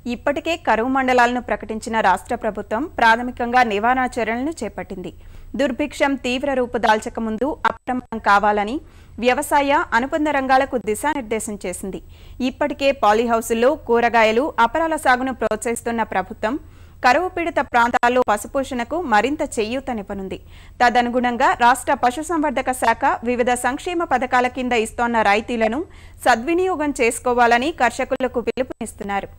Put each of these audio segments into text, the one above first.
ఇప్పటికే కరువు మండలాలను ప్రకటించిన రాష్ట్ర ప్రభుత్వం ప్రాథమికంగా నివారణ చర్యలను చేపట్టింది దుర్భిక్షం తీవ్ర రూపు దాల్చక ముందు అప్రమత్తం కావాలని వ్యవసాయ అనుబంధ రంగాలకు దిశానిర్దేశం చేసింది ఇప్పటికే పాలీహౌసుల్లో కూరగాయలు అపరాల సాగును ప్రోత్సహిస్తున్న ప్రభుత్వం కరువు పీడిత ప్రాంతాల్లో పశుపోషణకు మరింత చేయూతనివ్వనుంది తదనుగుణంగా రాష్ట్ర పశుసంవర్ధక శాఖ వివిధ సంక్షేమ పథకాల కింద ఇస్తోన్న రాయితీలను సద్వినియోగం చేసుకోవాలని కర్షకులకు పిలుపునిస్తున్నారు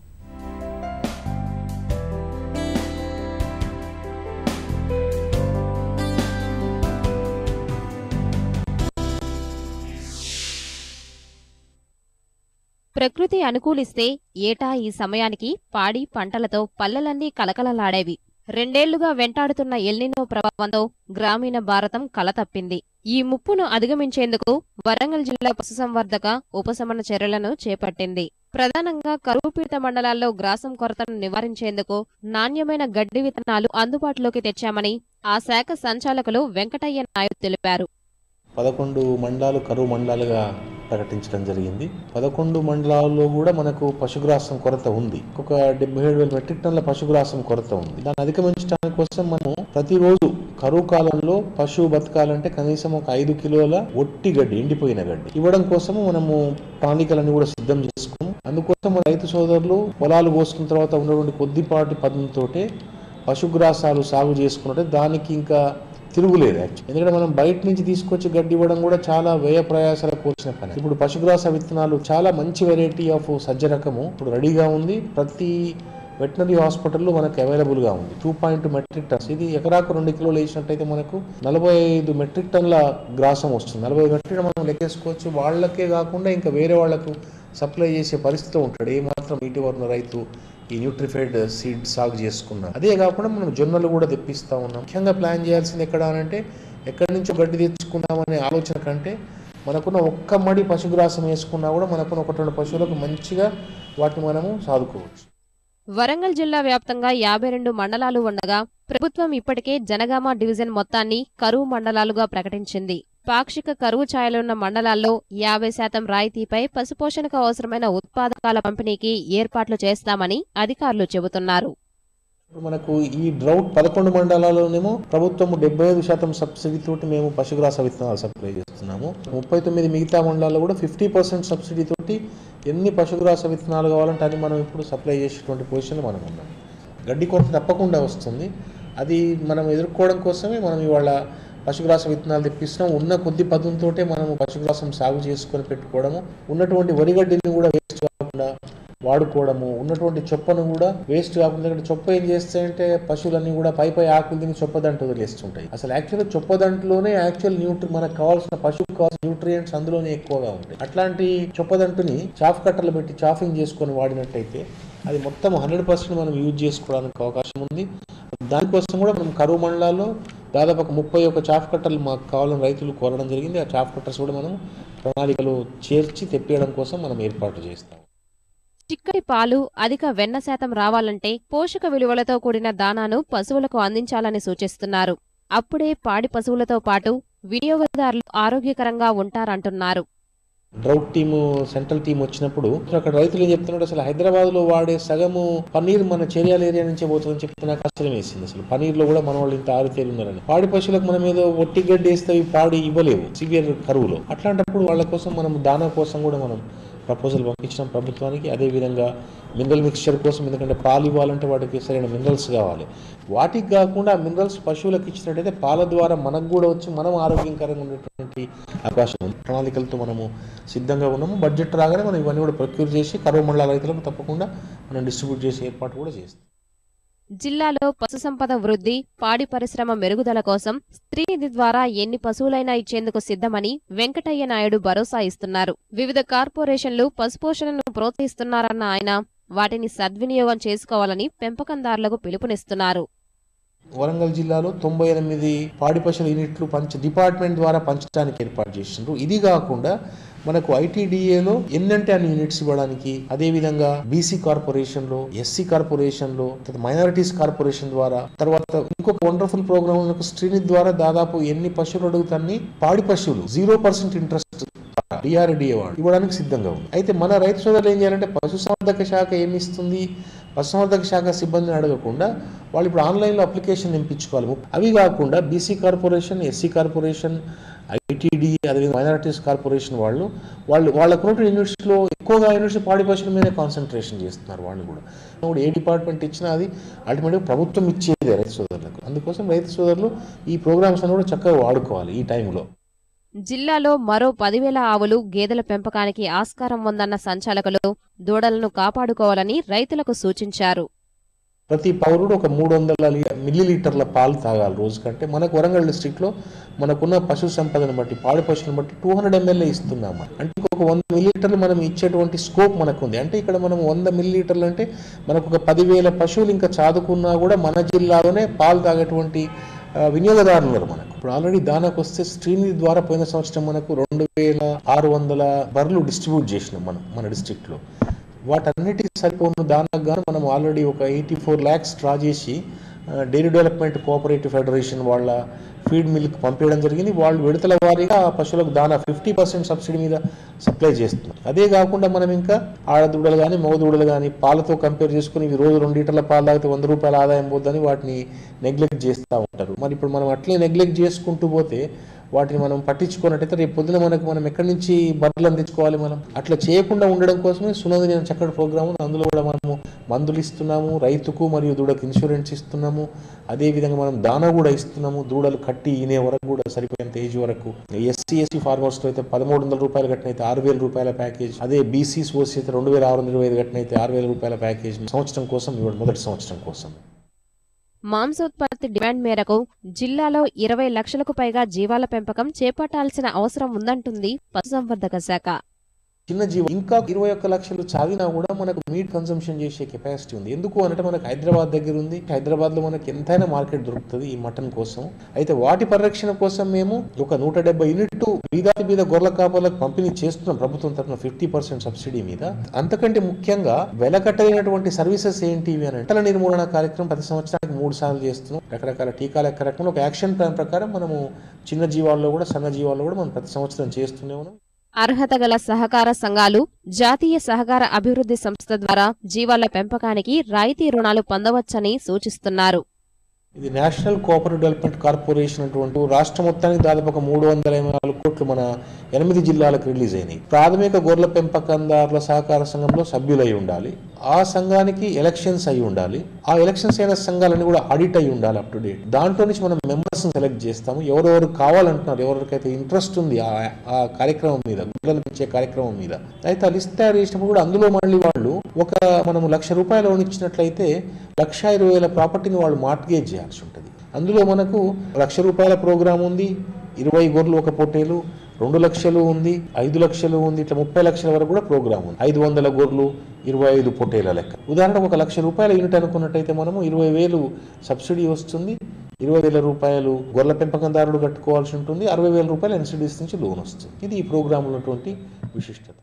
ప్రకృతి అనుకూలిస్తే ఏటా ఈ సమయానికి పాడి పంటలతో పల్లెలన్నీ కలకలలాడేవి రెండేళ్లుగా వెంటాడుతున్న ఎల్నినో ప్రభావంతో గ్రామీణ భారతం కలతప్పింది ఈ ముప్పును అధిగమించేందుకు వరంగల్ జిల్లా పశుసంవర్ధక ఉపశమన చర్యలను చేపట్టింది ప్రధానంగా కరువుపీడిత మండలాల్లో గ్రాసం కొరతను నివారించేందుకు నాణ్యమైన గడ్డి విత్తనాలు అందుబాటులోకి తెచ్చామని ఆ శాఖ సంచాలకులు వెంకటయ్య నాయుడు తెలిపారు పదకొండు మండలాలు కరువు మండలాలుగా ప్రకటించడం జరిగింది పదకొండు మండలాల్లో కూడా మనకు పశుగ్రాసం కొరత ఉంది ఒక డెబ్బై ఏడు వేల మెట్రిక్ టన్నుల పశుగ్రాసం కొరత ఉంది దాన్ని అధిగమించడానికి కోసం మనము ప్రతిరోజు కరువు కాలంలో పశువు బతకాలంటే కనీసం ఒక ఐదు కిలోల ఒట్టి గడ్డి ఎండిపోయిన గడ్డి ఇవ్వడం కోసము మనము ప్రణాళికలన్నీ కూడా సిద్ధం చేసుకున్నాం అందుకోసం మన రైతు సోదరులు పొలాలు కోసుకున్న తర్వాత ఉన్నటువంటి కొద్దిపాటి పదంతోటే పశుగ్రాసాలు సాగు చేసుకున్నట్టే దానికి ఇంకా తిరుగులేదు యాక్చువల్ ఎందుకంటే మనం బయట నుంచి తీసుకొచ్చి గడ్డి ఇవ్వడం కూడా చాలా వ్యయ ప్రయాసాలకు కూర్చిన పని ఇప్పుడు పశుగ్రాస విత్తనాలు చాలా మంచి వెరైటీ ఆఫ్ సజ్జ రకము ఇప్పుడు రెడీగా ఉంది ప్రతి వెటనరీ హాస్పిటల్లో మనకు అవైలబుల్గా ఉంది టూ పాయింట్ మెట్రిక్ టన్స్ ఇది ఎకరాకు రెండు కిలోలు వేసినట్టయితే మనకు నలభై ఐదు మెట్రిక్ టన్ల గ్రాసం వస్తుంది నలభై ఐదు మెట్రిక్ టన్ మనం లెక్కేసుకోవచ్చు వాళ్ళకే కాకుండా ఇంకా వేరే వాళ్ళకు సప్లై చేసే పరిస్థితిలో ఉంటాడు ఏ మాత్రం ఇటీవల ఉన్న రైతు ఈ న్యూట్రిఫైడ్ సీడ్ సాగు చేసుకున్నాం అదే కాకుండా మనం జొన్నలు కూడా తెప్పిస్తా ఉన్నాం ముఖ్యంగా ప్లాన్ చేయాల్సింది ఎక్కడ అంటే ఎక్కడి నుంచో గడ్డి తెచ్చుకుందామనే ఆలోచన కంటే మనకున్న ఒక్క మడి పశుగ్రాసం వేసుకున్నా కూడా మనకున్న ఒకటి రెండు పశువులకు మంచిగా వాటిని మనము సాదుకోవచ్చు వరంగల్ జిల్లా వ్యాప్తంగా యాభై రెండు మండలాలు ఉండగా ప్రభుత్వం ఇప్పటికే జనగామ డివిజన్ మొత్తాన్ని కరువు మండలాలుగా ప్రకటించింది పాక్షిక కరువు ఛాయలున్న మండలాల్లో యాభై శాతం రాయితీపై పశుపోషణకు అవసరమైన ఉత్పాదకాల పంపిణీకి ఏర్పాట్లు చేస్తామని అధికారులు చెబుతున్నారు ఇప్పుడు మనకు ఈ డ్రౌట్ పదకొండు మండలాల్లోనేమో ప్రభుత్వం డెబ్బై ఐదు శాతం సబ్సిడీ తోటి మేము పశుగ్రాస విత్తనాలు సప్లై చేస్తున్నాము ముప్పై తొమ్మిది మిగతా మండలాల్లో కూడా ఫిఫ్టీ పర్సెంట్ సబ్సిడీ తోటి ఎన్ని పశుగ్రాస విత్తనాలు కావాలంటే అది మనం ఇప్పుడు సప్లై చేసేటువంటి పొజిషన్లో మనం ఉన్నాం గడ్డి కొరత తప్పకుండా వస్తుంది అది మనం ఎదుర్కోవడం కోసమే మనం ఇవాళ పశుగ్రాస విత్తనాలు తెప్పిస్తున్నాం ఉన్న కొద్ది పదంతోటే మనము పశుగ్రాసం సాగు చేసుకొని పెట్టుకోవడము ఉన్నటువంటి వరిగడ్డిని కూడా వేస్ట్ కాకుండా వాడుకోవడము ఉన్నటువంటి చొప్పను కూడా వేస్ట్ కాకుండా ఇక్కడ చొప్ప ఏం చేస్తాయంటే పశువులన్నీ కూడా పై పై ఆకులు తిని చొప్పదంటు వదిలేస్తుంటాయి అసలు యాక్చువల్గా చొప్పదంటులోనే యాక్చువల్ న్యూట్రి మనకు కావాల్సిన పశువుకు కావాల్సిన న్యూట్రియంట్స్ అందులోనే ఎక్కువగా ఉంటాయి అట్లాంటి చొప్పదంటుని చాఫ్ కట్టలు పెట్టి చాఫింగ్ చేసుకొని వాడినట్టయితే అది మొత్తం హండ్రెడ్ పర్సెంట్ మనం యూజ్ చేసుకోవడానికి అవకాశం ఉంది దానికోసం కూడా మనం కరువు మండలాల్లో దాదాపు ఒక ముప్పై ఒక చాఫ్ కట్టలు మాకు కావాలని రైతులు కోరడం జరిగింది ఆ చాఫ్ కట్టర్స్ కూడా మనం ప్రణాళికలో చేర్చి తెప్పియడం కోసం మనం ఏర్పాటు చేస్తాం చిక్కటి పాలు అధిక వెన్న శాతం రావాలంటే పోషక విలువలతో కూడిన దానాను పశువులకు అందించాలని సూచిస్తున్నారు అప్పుడే పాడి పశువులతో పాటు వినియోగదారులు ఆరోగ్యకరంగా ఉంటారంటున్నారు డ్రౌట్ టీము సెంట్రల్ టీం వచ్చినప్పుడు అక్కడ రైతులు ఏం చెప్తున్నాడు అసలు హైదరాబాద్ లో వాడే సగము పన్నీర్ మన చెరియాల ఏరియా నుంచే పోతుందని చెప్తే నాకు ఆశ్చర్యం వేసింది అసలు పన్నీర్ లో కూడా మన వాళ్ళు ఇంత ఆరితేరి ఉన్నారని పాడి పశువులకు మనం ఏదో ఒట్టి గడ్డి వేస్తే అవి పాడి ఇవ్వలేవు సివియర్ కరువులో అట్లాంటప్పుడు వాళ్ళ కోసం మనం దానా కోసం కూడా మనం ప్రపోజల్ పంపించినాం ప్రభుత్వానికి అదేవిధంగా మినరల్ మిక్స్చర్ కోసం ఎందుకంటే పాలు ఇవ్వాలంటే వాటికి సరైన మినరల్స్ కావాలి వాటికి కాకుండా ఆ మినరల్స్ పశువులకు ఇచ్చినట్టయితే పాల ద్వారా మనకు కూడా వచ్చి మనం ఆరోగ్యకరంగా ఉండేటువంటి అవకాశం ఉంది ప్రణాళికలతో మనము సిద్ధంగా ఉన్నాము బడ్జెట్ రాగానే మనం ఇవన్నీ కూడా ప్రొక్యూర్ చేసి కరువు మండల రైతులకు తప్పకుండా మనం డిస్ట్రిబ్యూట్ చేసే ఏర్పాటు కూడా చేస్తాం జిల్లాలో పశుసంపద వృద్ధి పాడి పరిశ్రమ మెరుగుదల కోసం స్త్రీనిధి ద్వారా ఎన్ని పశువులైనా ఇచ్చేందుకు సిద్ధమని వెంకటయ్య నాయుడు భరోసా ఇస్తున్నారు వివిధ కార్పొరేషన్లు పశుపోషణను ప్రోత్సహిస్తున్నారన్న ఆయన వాటిని సద్వినియోగం చేసుకోవాలని పెంపకందారులకు పిలుపునిస్తున్నారు వరంగల్ జిల్లాలో తొంభై ఎనిమిది పాడి పశువుల యూనిట్లు పంచ డిపార్ట్మెంట్ ద్వారా పంచడానికి ఏర్పాటు చేసిండ్రు ఇది కాకుండా మనకు ఐటీడీఏలో ఎన్నంటే అన్ని యూనిట్స్ ఇవ్వడానికి అదే విధంగా బీసీ కార్పొరేషన్ లో ఎస్సీ కార్పొరేషన్ లో మైనారిటీస్ కార్పొరేషన్ ద్వారా తర్వాత ఇంకొక వండర్ఫుల్ ప్రోగ్రామ్ శ్రీనిధి ద్వారా దాదాపు ఎన్ని పశువులు అడుగుతాన్ని పాడి పశువులు జీరో పర్సెంట్ ఇంట్రెస్ట్ ద్వారా డిఆర్డిఏ వాళ్ళు ఇవ్వడానికి సిద్ధంగా ఉంది అయితే మన రైతు సోదరులు ఏం చేయాలంటే పశుసంవర్ధక శాఖ ఏమి ఇస్తుంది పశుసంవర్ధక శాఖ సిబ్బందిని అడగకుండా వాళ్ళు ఇప్పుడు ఆన్లైన్లో అప్లికేషన్ నింపించుకోవాలి అవి కాకుండా BC corporation SC corporation ITD అదేవిధంగా మైనారిటీస్ కార్పొరేషన్ వాళ్ళు వాళ్ళు వాళ్ళకు ఉన్నటువంటి యూనివర్సిటీలో ఎక్కువగా యూనివర్సిటీ పాడి పశువుల మీదే కాన్సన్ట్రేషన్ చేస్తున్నారు వాళ్ళు కూడా ఇప్పుడు ఏ డిపార్ట్మెంట్ ఇచ్చినా అది అల్టిమేట్గా ప్రభుత్వం ఇచ్చేదే రైతు సోదరులకు అందుకోసం రైతు సోదరులు ఈ ప్రోగ్రామ్స్ అని కూడా చక్కగా వాడుకోవాలి ఈ టైంలో జిల్లాలో మరో పదివేల ఆవులు గేదెల పెంపకానికి ఆస్కారం ఉందన్న సంచాలకులు దూడలను కాపాడుకోవాలని రైతులకు సూచించారు ప్రతి పౌరుడు ఒక మూడు వందల మిల్లీ లీటర్ల పాలు తాగాలి రోజు కంటే మనకు వరంగల్ డిస్ట్రిక్ట్లో మనకున్న పశు సంపదను బట్టి పాడి పశువులను బట్టి టూ హండ్రెడ్ ఎంఎల్ఏ ఇస్తున్నాము అంటే ఇంకొక వంద మిల్లీలీటర్లు మనం ఇచ్చేటువంటి స్కోప్ మనకు ఉంది అంటే ఇక్కడ మనం వంద మిల్లీలీటర్లు అంటే మనకు ఒక పదివేల పశువులు ఇంకా చాదుకున్నా కూడా మన జిల్లాలోనే పాలు తాగేటువంటి ఆ, వినియోగదారులు ఉన్నారు మనకు ఇప్పుడు ఆల్రెడీ దానాకు వస్తే శ్రీనిధి ద్వారా పోయిన సంవత్సరం మనకు రెండు వేల ఆరు వందల బర్రెలు డిస్ట్రిబ్యూట్ చేసినాం మనం మన డిస్ట్రిక్ట్లో వాటన్నిటికి సరిపోను దానికి గాను మనం ఆల్రెడీ ఒక ఎయిటీ ఫోర్ ల్యాక్స్ డ్రా చేసి ఆ, డైరీ డెవలప్మెంట్ కోఆపరేటివ్ ఫెడరేషన్ వాళ్ళ ఫీడ్ మిల్క్ పంపించడం జరిగింది వాళ్ళు విడతల వారీగా ఆ పశువులకు దానా ఫిఫ్టీ పర్సెంట్ సబ్సిడీ మీద సప్లై చేస్తున్నారు అదే కాకుండా మనం ఇంకా ఆడదూడలు కానీ మగదూడలు కానీ పాలతో కంపేర్ చేసుకుని ఇవి రోజు రెండు లీటర్ల పాలు తాగితే వంద రూపాయల ఆదాయం పోద్దని వాటిని నెగ్లెక్ట్ చేస్తూ ఉంటారు మరి ఇప్పుడు మనం అట్లే నెగ్లెక్ట్ చేసుకుంటూ పోతే వాటిని మనం పట్టించుకున్నట్టయితే రేపు పొద్దున మనకు మనం ఎక్కడి నుంచి బర్రెలు అందించుకోవాలి మనం అట్లా చేయకుండా ఉండడం కోసమే సునంద నేను చక్కటి ప్రోగ్రామ్ ఉంది అందులో కూడా మనము మందులు ఇస్తున్నాము రైతుకు మరియు దూడకు ఇన్సూరెన్స్ ఇస్తున్నాము అదే విధంగా మనం దానా కూడా ఇస్తున్నాము దూడలు కట్టి ఈనే వరకు కూడా సరిపోయేంత ఏజ్ వరకు ఎస్సీ ఎస్సీ ఫార్మర్స్ అయితే పదమూడు వందల రూపాయలు కట్టినైతే ఆరు వేల రూపాయల ప్యాకేజ్ అదే బీసీస్ ఓసీ అయితే రెండు వేల ఆరు వందల ఇరవై ఐదు కట్టినైతే ఆరు వేల రూపాయల ప్యాకేజ్ సంవత్సరం కోసం ఇవ్వడం మొదటి సంవత్సరం కోసం మాంసోత్పత్తి డిమాండ్ మేరకు జిల్లాలో ఇరవై లక్షలకు పైగా జీవాల పెంపకం చేపట్టాల్సిన అవసరం ఉందంటుంది పశుసంవర్ధక శాఖ చిన్న జీవం ఇంకా ఇరవై ఒక్క లక్షలు చావినా కూడా మనకు మీట్ కన్సంప్షన్ చేసే కెపాసిటీ ఉంది ఎందుకు అంటే మనకు హైదరాబాద్ దగ్గర ఉంది హైదరాబాద్ లో మనకి ఎంతైనా మార్కెట్ దొరుకుతుంది ఈ మటన్ కోసం అయితే వాటి పరిరక్షణ కోసం మేము ఒక నూట డెబ్బై యూనిట్ బీదాతి మీద గొర్రెల కాపర్లకు పంపిణీ చేస్తున్నాం ప్రభుత్వం తరఫున ఫిఫ్టీ పర్సెంట్ సబ్సిడీ మీద అంతకంటే ముఖ్యంగా వెలకట్టలేనటువంటి సర్వీసెస్ ఏంటి అని అంటే కట్టల నిర్మూలన కార్యక్రమం ప్రతి సంవత్సరానికి మూడు సార్లు చేస్తున్నాం రకరకాల టీకాల కార్యక్రమంలో ఒక యాక్షన్ ప్లాన్ ప్రకారం మనము చిన్న జీవాల్లో కూడా సన్న జీవాల్లో కూడా మనం ప్రతి సంవత్సరం చేస్తూనే ఉన్నాం అర్హత గల సహకార సంఘాలు జాతీయ సహకార అభివృద్ధి సంస్థ ద్వారా జీవాల పెంపకానికి రాయితీ రుణాలు పొందవచ్చని సూచిస్తున్నారు ఇది నేషనల్ కోఆపరేటివ్ డెవలప్మెంట్ కార్పొరేషన్ అటువంటి రాష్ట్ర మొత్తానికి దాదాపు ఒక మూడు వందల ఎనభై నాలుగు కోట్లు మన ఎనిమిది జిల్లాలకు రిలీజ్ అయినాయి ప్రాథమిక గొర్రెల పెంపకందారుల సహకార సంఘంలో సభ్యులై ఉండాలి ఆ సంఘానికి ఎలక్షన్స్ అయి ఉండాలి ఆ ఎలక్షన్స్ అయిన సంఘాలన్నీ కూడా ఆడిట్ అయి ఉండాలి అప్ టు డేట్ దాంట్లో నుంచి మనం మెంబర్స్ సెలెక్ట్ చేస్తాము ఎవరెవరు కావాలంటున్నారు ఎవరికైతే ఇంట్రెస్ట్ ఉంది ఆ ఆ కార్యక్రమం మీద గొర్రెలు పెంచే కార్యక్రమం మీద అయితే ఆ లిస్ట్ తయారు చేసినప్పుడు కూడా అందులో మళ్ళీ వాళ్ళు ఒక మనము లక్ష రూపాయలు లోన్ ఇచ్చినట్లయితే లక్ష ఇరవై వేల ప్రాపర్టీని వాళ్ళు మార్ట్గేజ్ చేయాల్సి ఉంటుంది అందులో మనకు లక్ష రూపాయల ప్రోగ్రామ్ ఉంది ఇరవై గొర్రెలు ఒక పొట్టేలు రెండు లక్షలు ఉంది ఐదు లక్షలు ఉంది ఇట్లా ముప్పై లక్షల వరకు కూడా ప్రోగ్రామ్ ఉంది ఐదు వందల గొర్రెలు ఇరవై ఐదు పొట్టేల లెక్క ఉదాహరణకు ఒక లక్ష రూపాయల యూనిట్ అనుకున్నట్టయితే మనము ఇరవై వేలు సబ్సిడీ వస్తుంది ఇరవై వేల రూపాయలు గొర్రెల పెంపకందారుడు కట్టుకోవాల్సి ఉంటుంది అరవై వేల రూపాయలు ఎన్సిడిఎస్ నుంచి లోన్ వస్తుంది ఇది ఈ ప్రోగ్రామ్ ఉన్నటువంటి విశిష్టత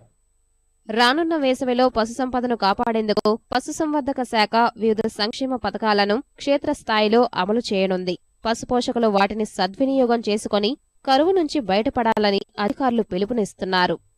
రానున్న వేసవిలో పశుసంపదను కాపాడేందుకు పశుసంవర్ధక శాఖ వివిధ సంక్షేమ పథకాలను క్షేత్రస్థాయిలో అమలు చేయనుంది పశుపోషకులు వాటిని సద్వినియోగం చేసుకొని కరువు నుంచి బయటపడాలని అధికారులు పిలుపునిస్తున్నారు